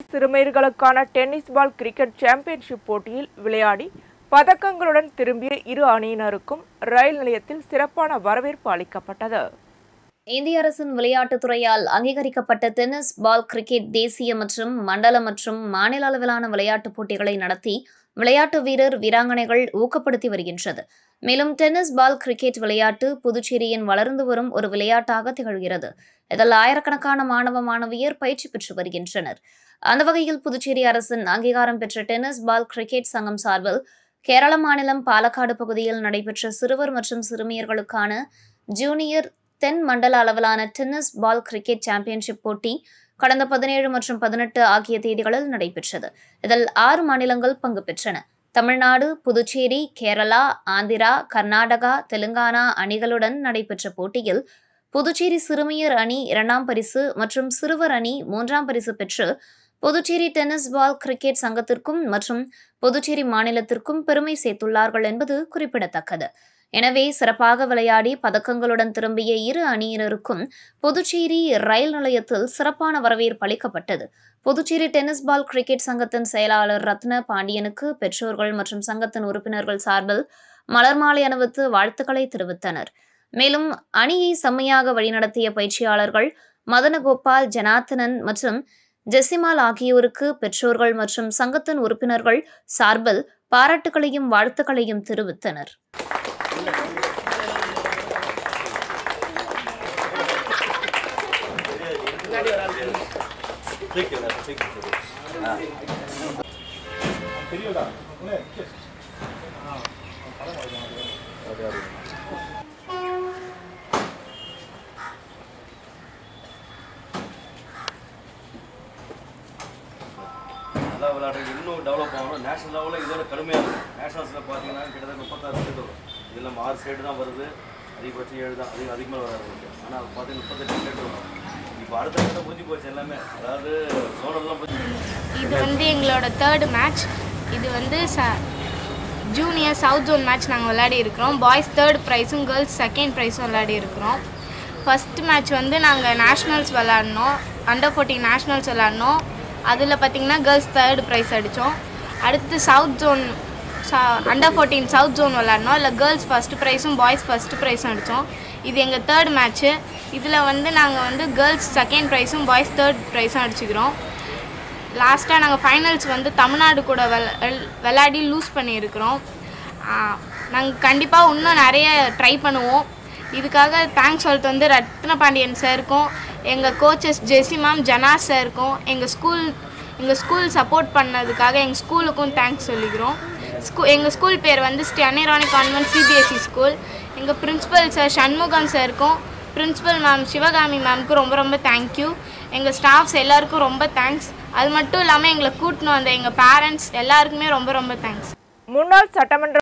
சிறுமியர்களுக்கான tennis ball cricket championship போட்டியில் விளையாடி பதக்கங்களுடன் திரும்பிய இரு அணியினருக்கும் ரயில் நிலையத்தில் சிறப்பான வரவேற்பு அளிக்கப்பட்டது இந்திய அரசின் விளையாட்டுத் துறையால் அங்கீகரிக்கப்பட்ட டென்னிஸ் பால் கிரிக்கெட் தேசிய மற்றும் மண்டல மற்றும் மாநில அளவிலான விளையாட்டுப் போட்டிகளை நடத்தி விளையாட்டு வீரர் வீராங்கனைகள் ஊக்கப்படுத்தி வருகின்றது மேலும் டென்னிஸ் பால் கிரிக்கெட் விளையாட்டு புதுச்சேரியின் வளர்ந்து வரும் ஒரு விளையாட்டாக திகழ்கிறது இதில் ஆயிரக்கணக்கான மாணவ மாணவியர் பயிற்சி பெற்று வருகின்றனர் அந்த வகையில் புதுச்சேரி அரசின் அங்கீகாரம் பெற்ற டென்னிஸ் பால் கிரிக்கெட் சங்கம் சார்பில் கேரள மாநிலம் பாலக்காடு பகுதியில் நடைபெற்ற சிறுவர் மற்றும் சிறுமியர்களுக்கான ஜூனியர் தென் மண்டல அளவிலான டென்னிஸ் பால் கிரிக்கெட் சாம்பியன்ஷிப் போட்டி கடந்த பதினேழு மற்றும் பதினெட்டு ஆகிய தேதிகளில் நடைபெற்றது இதில் ஆறு மாநிலங்கள் பங்கு பெற்றன தமிழ்நாடு புதுச்சேரி கேரளா ஆந்திரா கர்நாடகா தெலுங்கானா அணிகளுடன் நடைபெற்ற போட்டியில் புதுச்சேரி சிறுமியர் அணி இரண்டாம் பரிசு மற்றும் சிறுவர் அணி மூன்றாம் பரிசு பெற்று புதுச்சேரி டென்னிஸ் பால் கிரிக்கெட் சங்கத்திற்கும் மற்றும் புதுச்சேரி மாநிலத்திற்கும் பெருமை சேர்த்துள்ளார்கள் என்பது குறிப்பிடத்தக்கது எனவே சிறப்பாக விளையாடி பதக்கங்களுடன் திரும்பிய இரு அணியினருக்கும் புதுச்சேரி ரயில் நிலையத்தில் சிறப்பான வரவேற்பு அளிக்கப்பட்டது புதுச்சேரி டென்னிஸ் பால் கிரிக்கெட் சங்கத்தின் செயலாளர் ரத்ன பாண்டியனுக்கு பெற்றோர்கள் மற்றும் சங்கத்தின் உறுப்பினர்கள் சார்பில் மலர் மாலை அணிவித்து வாழ்த்துக்களை தெரிவித்தனர் மேலும் அணியை செம்மையாக வழிநடத்திய பயிற்சியாளர்கள் மதனகோபால் ஜனார்த்தனன் மற்றும் ஜெசிமால் ஆகியோருக்கு பெற்றோர்கள் மற்றும் சங்கத்தின் உறுப்பினர்கள் சார்பில் பாராட்டுகளையும் வாழ்த்துக்களையும் தெரிவித்தனர் நல்லா விளையாடுறது இன்னும் டெவலப் ஆகணும் நேஷனல் லெவலில் இதோட கடுமையாக இருக்கும் நேஷனல்ஸில் பார்த்தீங்கன்னா கிட்டத்தட்ட முப்பத்தாறு ஸ்டேட் வரும் இதில் நம்ம ஆறு ஸ்டேட் தான் வருது அதிகபட்சம் ஏழு தான் அதிகம் அதிகமாக வராது ஆனால் அது பார்த்தீங்கன்னா முப்பத்தெட்டு ஸ்டேட் வரும் இப்போ அடுத்த கட்ட முடிஞ்சு போச்சு எல்லாமே அதாவது சோனல்லாம் போய் இது வந்து எங்களோட தேர்டு மேட்ச் இது வந்து ச ஜூனியர் சவுத் ஜோன் மேட்ச் நாங்கள் விளையாடி இருக்கிறோம் பாய்ஸ் தேர்ட் ப்ரைஸும் கேர்ள்ஸ் செகண்ட் ப்ரைஸும் விளையாடி இருக்கிறோம் ஃபஸ்ட் மேட்ச் வந்து நாங்கள் நேஷ்னல்ஸ் விளாட்னோம் அண்டர் ஃபோர்டீன் நேஷ்னல்ஸ் விளாட்னோம் அதில் பார்த்தீங்கன்னா கேர்ள்ஸ் தேர்ட் ப்ரைஸ் அடித்தோம் அடுத்து south zone under fourteen south zone விளாட்னோம் இல்லை கேர்ள்ஸ் ஃபஸ்ட் ப்ரைஸும் பாய்ஸ் ஃபஸ்ட் ப்ரைஸும் அடித்தோம் இது எங்கள் தேர்ட் மேட்ச்சு இதில் வந்து நாங்கள் வந்து கேர்ள்ஸ் செகண்ட் ப்ரைஸும் பாய்ஸ் தேர்ட் ப்ரைஸும் அடிச்சுக்கிறோம் லாஸ்ட்டாக நாங்கள் ஃபைனல்ஸ் வந்து தமிழ்நாடு கூட வெள விளையாடி லூஸ் பண்ணியிருக்கிறோம் நாங்கள் கண்டிப்பாக இன்னும் நிறைய ட்ரை பண்ணுவோம் இதுக்காக தேங்க்ஸ் சொல்லிட்டு வந்து ரத்ன பாண்டியன் சாருக்கும் எங்கள் கோச்சஸ் ஜெசி மேம் ஜனா சாருக்கும் எங்கள் ஸ்கூல் எங்கள் ஸ்கூல் சப்போர்ட் பண்ணதுக்காக எங்கள் ஸ்கூலுக்கும் தேங்க்ஸ் சொல்லிக்கிறோம் ஸ்கூ எங்கள் ஸ்கூல் பேர் வந்து Sri Anniraani convent CBSE school எங்கள் பிரின்ஸிபல் சார் சண்முகம் சாருக்கும் பிரின்ஸிபல் மேம் சிவகாமி மேம்க்கு ரொம்ப ரொம்ப தேங்க்யூ எங்கள் ஸ்டாஃப்ஸ் எல்லாருக்கும் ரொம்ப தேங்க்ஸ் அது மட்டும் இல்லாமல் எங்களை கூட்டின்னு வந்த எங்கள் பேரண்ட்ஸ் எல்லாருக்குமே ரொம்ப ரொம்ப தேங்க்ஸ் முன்னாள் சட்டமன்ற